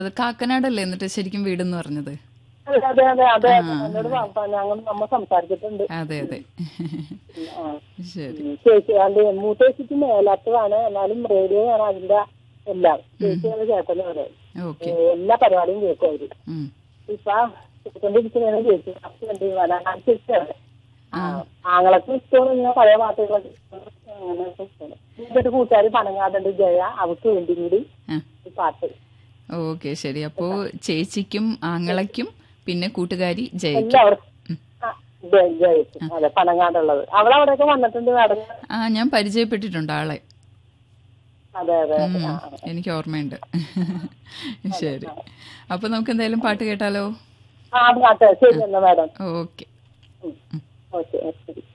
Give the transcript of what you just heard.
അത് കാക്കനാടല്ലേ എന്നിട്ട് ശരിക്കും വീടെന്ന് പറഞ്ഞത് അതെ അതെ അതെ അതെ എന്നോട് പ- ഞങ്ങൾ നമ്മ സംസാരിച്ചിട്ടുണ്ട് അതെ അതെ ആ. ശരി ഉം. ചേച്ചി അത് മൂത്തേച്ചിക്ക് മേലാത്തതാണ് എന്നാലും റേഡിയോ ആണ് അതിന്റെ എല്ലാം ചേച്ചി അത് കേൾക്കുന്നവരെ ഓക്കെ എല്ലാ പരിപാടിയും കേൾക്കും അവര് ഉം. ഇപ്പൊ കേട്ടോണ്ടിരിക്കുന്നതാണ് ചേച്ചി ഹസ്ബൻഡ് വരാനാണ് ചേച്ചിയാണ് ആങ്ങളൊക്കെ ഇഷ്ടമാണ് ഇങ്ങനെ പഴയ പാട്ടുകളൊക്കെ ഇഷ്ടമാണ്. അങ്ങനെയൊക്കെ ഇഷ്ടമാണ് ഇതൊരു കൂട്ടുകാരി പനങ്ങാടുണ്ട് ജയ അവർക്ക് വേണ്ടി കൂടി ആ ഈ പാട്ട് ഓക്കെ ശരി അപ്പോ ചേച്ചിക്കും ആങ്ങളയ്ക്കും പിന്നെ കൂട്ടുകാരി ജയക്കും എല്ലാവർക്കും ആ, ജയ ജയക്ക് അതെ പനങ്ങാടുള്ളത് അവളവിടെയൊക്കെ വന്നിട്ടുണ്ട് നടന്ന് ആ ഞാൻ പരിചയപ്പെട്ടിട്ടുണ്ട് ആളെ അതെ അതെ ഉം, ആ, എനിക്ക് ഓർമ്മയുണ്ട് ശരി അപ്പൊ നമുക്ക് എന്തായാലും പാട്ട് കേട്ടാലോ ആ പാട്ട് ശരി എന്നാ മാഡം ഓക്കെ ഓക്കെ ശരി